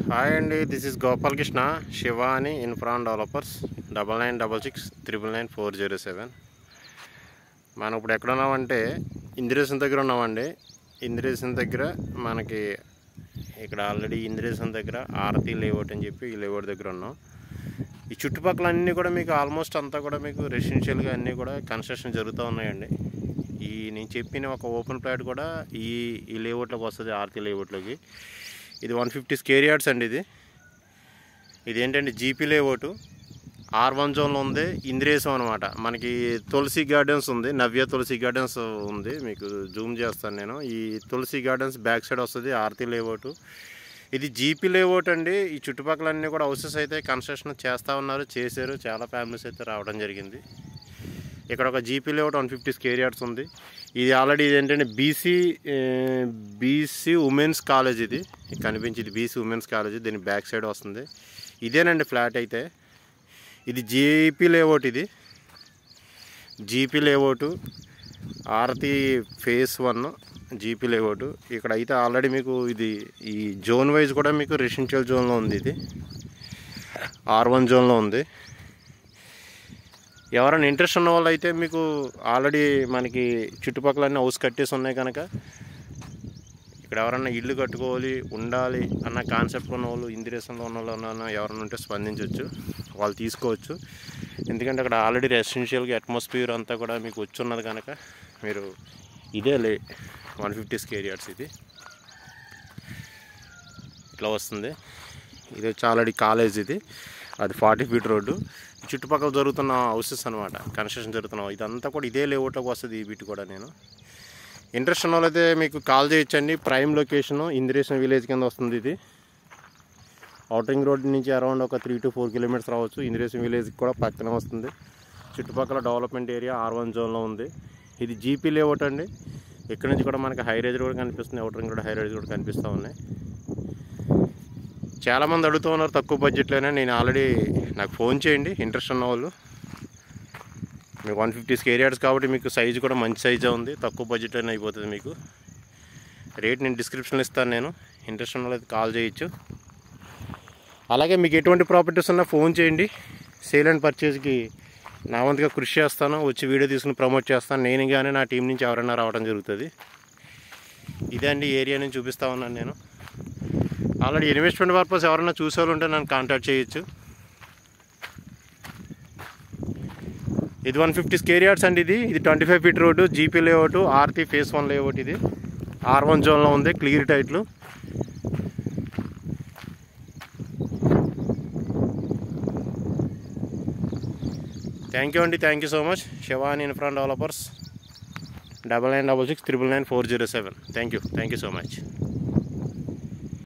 hi అండి this is Gopalakrishna Shivani infra developers double nine double six triple nine four zero seven మనం ఇప్పుడు ఎక్కడ ఉన్నామంటే ఇందిరేషన్ దగ్గర ఉన్నామండి ఇందిరేషన్ దగ్గర మనకి ఇక్కడ ఆల్రెడీ ఇందిరేషన్ దగ్గర ఆరతి లేఅవుట్ అని చెప్పి ఈ లేఅవుట్ దగ్గర ఉన్నాం ఈ చుట్టుపక్కల అన్నీ కూడా మీకు ఆల్మోస్ట్ అంతా కూడా మీకు రెసిడెన్షియల్గా అన్నీ కూడా కన్స్ట్రక్షన్ జరుగుతూ ఉన్నాయండి ఈ నేను చెప్పిన ఒక ఓపెన్ ప్లాట్ కూడా ఈ ఈ లేఅవుట్లోకి వస్తుంది ఆర్తి లేఅవుట్లోకి ఇది వన్ ఫిఫ్టీ స్కేర్ యార్డ్స్ అండి ఇది ఇది ఏంటంటే జీపీ లేఅవుట్ ఆర్ వన్ జోన్లో ఉంది ఇంద్రేసం అనమాట మనకి తులసి గార్డెన్స్ ఉంది నవ్య తులసి గార్డెన్స్ ఉంది మీకు జూమ్ చేస్తాను నేను ఈ తులసి గార్డెన్స్ బ్యాక్ సైడ్ వస్తుంది ఆర్తి లేఅవుట్ ఇది జీపీ లేఅవుట్ అండి ఈ చుట్టుపక్కల అన్నీ కూడా హౌసెస్ అయితే కన్స్ట్రక్షన్ చేస్తూ ఉన్నారు చేశారు చాలా ఫ్యామిలీస్ అయితే రావడం జరిగింది ఇక్కడ ఒక GP layout one fifty square yards ఉంది ఇది ఆల్రెడీ ఇది ఏంటంటే బీసీ బీసీ ఉమెన్స్ కాలేజ్ ఇది ఇది కనిపించింది బీసీ ఉమెన్స్ కాలేజ్ దీని బ్యాక్ సైడ్ వస్తుంది ఇదేనండి ఫ్లాట్ అయితే ఇది జీపీ లేఅవుట్ ఇది GP layout Aarati phase one GP layout ఇక్కడ అయితే ఆల్రెడీ మీకు ఇది ఈ జోన్ వైజ్ కూడా మీకు రెసిడెన్షియల్ జోన్లో ఉంది ఇది ఆర్ వన్ జోన్లో ఉంది ఎవరైనా ఇంట్రెస్ట్ ఉన్న వాళ్ళు అయితే మీకు ఆల్రెడీ మనకి చుట్టుపక్కల అన్ని హౌస్ కట్టేసి ఉన్నాయి కనుక ఇక్కడ ఎవరన్నా ఇల్లు కట్టుకోవాలి ఉండాలి అన్న కాన్సెప్ట్ ఉన్న వాళ్ళు ఇందిరేషన్లో ఉన్న వాళ్ళు ఉన్న ఎవరైనా ఉంటే స్పందించవచ్చు వాళ్ళు తీసుకోవచ్చు ఎందుకంటే అక్కడ ఆల్రెడీ రెసిడెన్షియల్గా అట్మాస్ఫియర్ అంతా కూడా మీకు వచ్చి ఉన్నది కనుక మీరు ఇదే లే వన్ ఫిఫ్టీ స్కేర్ యార్డ్స్ ఇది ఇట్లా వస్తుంది ఇది వచ్చి ఆల్రెడీ కాలేజ్ ఇది అది ఫార్టీ ఫీట్ రోడ్డు చుట్టుపక్కల జరుగుతున్న హౌసెస్ అనమాట కన్స్ట్రక్షన్ జరుగుతున్న ఇదంతా కూడా ఇదే లేఅవుట్లోకి వస్తుంది ఈ బిట్ కూడా నేను ఇంట్రెస్ట్ ఉన్న వాళ్ళైతే మీకు కాల్ చేయొచ్చండి ప్రైమ్ లొకేషన్ ఇందిరేషన్ విలేజ్ కింద వస్తుంది ఇది అవుటింగ్ రోడ్ నుంచి అరౌండ్ ఒక త్రీ టు ఫోర్ కిలోమీటర్స్ రావచ్చు ఇందిరేషన్ విలేజ్ కూడా పక్కన వస్తుంది చుట్టుపక్కల డెవలప్మెంట్ ఏరియా ఆర్ వన్ జోన్లో ఉంది ఇది జీపీ లేఅవుట్ అండి ఇక్కడ నుంచి కూడా మనకి హై రేజ్ కూడా కనిపిస్తుంది అవుటరింగ్ కూడా హై రేజ్ కూడా కనిపిస్తూ ఉన్నాయి చాలామంది అడుగుతూ ఉన్నారు తక్కువ బడ్జెట్లోనే నేను ఆల్రెడీ నాకు ఫోన్ చేయండి ఇంట్రెస్ట్ ఉన్న వాళ్ళు మీకు వన్ ఫిఫ్టీ స్కేర్ యార్డ్స్ కాబట్టి మీకు సైజు కూడా మంచి సైజే ఉంది తక్కువ బడ్జెట్లోనే అయిపోతుంది మీకు రేట్ నేను డిస్క్రిప్షన్లో ఇస్తాను నేను ఇంట్రెస్ట్ ఉన్న వాళ్ళకి కాల్ చేయొచ్చు అలాగే మీకు ఎటువంటి ప్రాపర్టీస్ ఉన్నా ఫోన్ చేయండి సేల్ అండ్ పర్చేస్కి నా వంతుగా కృషి చేస్తాను వచ్చి వీడియో తీసుకుని ప్రమోట్ చేస్తాను నేను కానీ నా టీం నుంచి ఎవరైనా రావడం జరుగుతుంది ఇదే అండి ఏరియా నుంచి చూపిస్తా ఉన్నాను నేను ఆల్రెడీ ఇన్వెస్ట్మెంట్ పర్పస్ ఎవరైనా చూసేవాళ్ళు ఉంటే నన్ను కాంటాక్ట్ చేయొచ్చు ఇది వన్ ఫిఫ్టీ స్కేర్ యార్డ్స్ అండి ఇది ఇది twenty five feet road GP layout Aarti phase one layout ఇది ఆర్ వన్ జోన్లో ఉంది క్లియర్ టైట్లు థ్యాంక్ యూ అండి thank you so much Shivani infra developers double nine double six triple nine four zero seven thank you thank you so much